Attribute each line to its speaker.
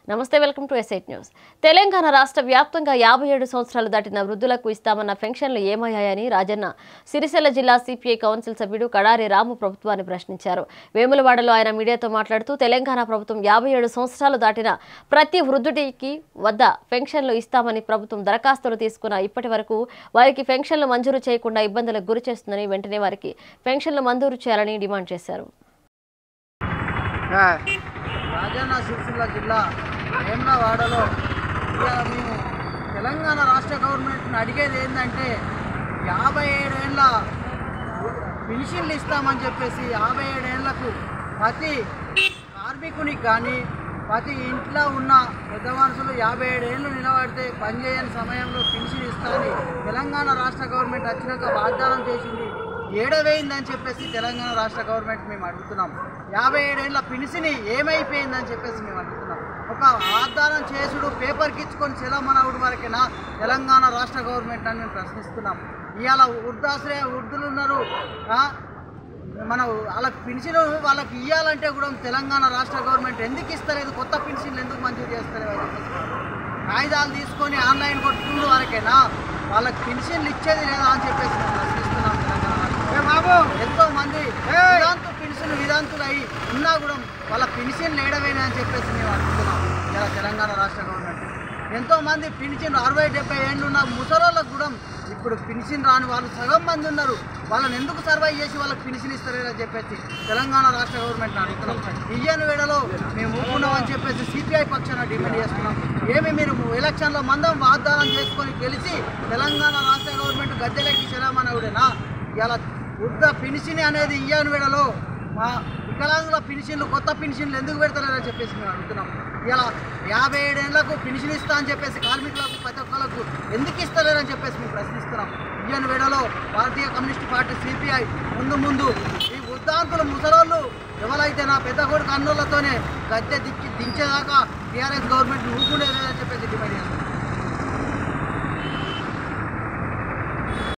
Speaker 1: నమస్తే welcome to ఎస్ఐట్ news Telangana రాష్ట్ర వ్యాప్తంగా యాభై ఏడు సంవత్సరాలు దాటిన వృద్ధులకు ఇస్తామన్న పెన్షన్లు ఏమయ్యాయని రాజన్న సిరిసిల్ల జిల్లా సిపిఐ కౌన్సిల్ సభ్యుడు కడారి రాము ప్రభుత్వాన్ని ప్రశ్నించారు వేములవాడలో ఆయన మీడియాతో మాట్లాడుతూ తెలంగాణ ప్రభుత్వం యాభై ఏడు సంవత్సరాలు దాటిన ప్రతి వృద్ధుడికి వద్ద పెన్షన్లు ఇస్తామని ప్రభుత్వం దరఖాస్తులు తీసుకున్న ఇప్పటి వరకు వారికి పెన్షన్లు మంజూరు చేయకుండా ఇబ్బందులకు గురి చేస్తుందని వెంటనే వారికి పెన్షన్లు మంజూరు చేయాలని డిమాండ్ చేశారు
Speaker 2: రాజన్న సిరిసిల్ల జిల్లా వేములవాడలో ఇవాళ మేము తెలంగాణ రాష్ట్ర గవర్నమెంట్ని అడిగేది ఏంటంటే యాభై ఏడేళ్ళ పెన్షన్లు ఇస్తామని చెప్పేసి యాభై ఏడేళ్లకు ప్రతి కార్మికునికి కానీ ప్రతి ఇంట్లో ఉన్న పెద్ద మనుషులు యాభై ఏడేళ్ళు నిలబడితే పనిచేయని సమయంలో పెన్షన్ ఇస్తామని తెలంగాణ రాష్ట్ర గవర్నమెంట్ వచ్చినాక వాగ్దానం చేసింది ఏడవేయిందని చెప్పేసి తెలంగాణ రాష్ట్ర గవర్నమెంట్ మేము అడుగుతున్నాం యాభై ఏడేళ్ల పినిసిని ఏమైపోయిందని చెప్పేసి మేము అడుగుతున్నాం ఒక వాగ్దానం చేసుడు పేపర్కి ఇచ్చుకొని సెలమనవుడు వరకేనా తెలంగాణ రాష్ట్ర గవర్నమెంట్ అని మేము ప్రశ్నిస్తున్నాం ఇవాళ వృద్ధాశ్రయ వృద్ధులు ఉన్నారు ఆ? మన వాళ్ళకి పెన్షన్ వాళ్ళకి ఇవ్వాలంటే కూడా తెలంగాణ రాష్ట్ర గవర్నమెంట్ ఎందుకు ఇస్తలేదు కొత్త పెన్షన్లు ఎందుకు మంజూరు చేస్తలేదు అని చెప్పేసి కాగితాలు తీసుకొని ఆన్లైన్ కొట్టుకుంటూ వరకేనా వాళ్ళకి పెన్షన్లు ఇచ్చేది లేదా అని చెప్పేసి మేము ప్రశ్నిస్తున్నాం తెలంగాణ రాష్ట్రం. ఎంతో మంది విధాంతు పెన్షన్ విధాంతులు అయి ఉన్నా కూడా వాళ్ళ పెన్షన్ లేడవేనా అని చెప్పేసి మేము అనుకుంటున్నాం ఇలా తెలంగాణ రాష్ట్ర గవర్నమెంట్ ఎంతో మంది పెన్షన్ అరవై డెబ్బై ఏళ్ళు ఉన్న ముసలోళ్ళకు కూడా ఇప్పుడు పెన్షన్ రాని వాళ్ళు సగం మంది ఉన్నారు వాళ్ళని ఎందుకు సర్వైవ్ చేసి వాళ్ళకి పెన్షన్ ఇస్తారని చెప్పేసి తెలంగాణ రాష్ట్ర గవర్నమెంట్ అడుగుతున్నాం ఇయ్యని వేళలో మేము ఊపుకున్నాం అని చెప్పేసి సిపిఐ పక్షాన డిమాండ్ చేస్తున్నాం ఏమి మీరు ఎలక్షన్లో మందం వాగ్దానం చేసుకొని గెలిచి తెలంగాణ రాష్ట్ర గవర్నమెంట్ గద్దెలెక్కి చెలామనవుడేనా ఇలా వృద్ధ పెన్షన్ అనేది ఇయ్యని వేళలో మా వికలాంగుల పెన్షన్లు కొత్త పెన్షన్లు ఎందుకు పెడతలేరని చెప్పేసి మేము అడుగుతున్నాం ఇలా యాభై ఏడేళ్లకు పెన్షన్ ఇస్తా అని చెప్పేసి కార్మికులకు ప్రతి ఒక్కరికి ఎందుకు ఇస్తలేరని చెప్పేసి మేము ప్రశ్నిస్తున్నాం ఇయ్యని వేళలో భారతీయ కమ్యూనిస్ట్ పార్టీ సిపిఐ ముందు ముందు ఈ వృద్ధాంతులు ముసలోళ్ళు ఎవరైతే నా పెద్ద కొడుకు అన్నులతోనే గద్దె దిక్కి దించేదాకా టీఆర్ఎస్ గవర్నమెంట్ ఊపుకుండేదని చెప్పేసి డిమాండ్ చేస్తున్నాం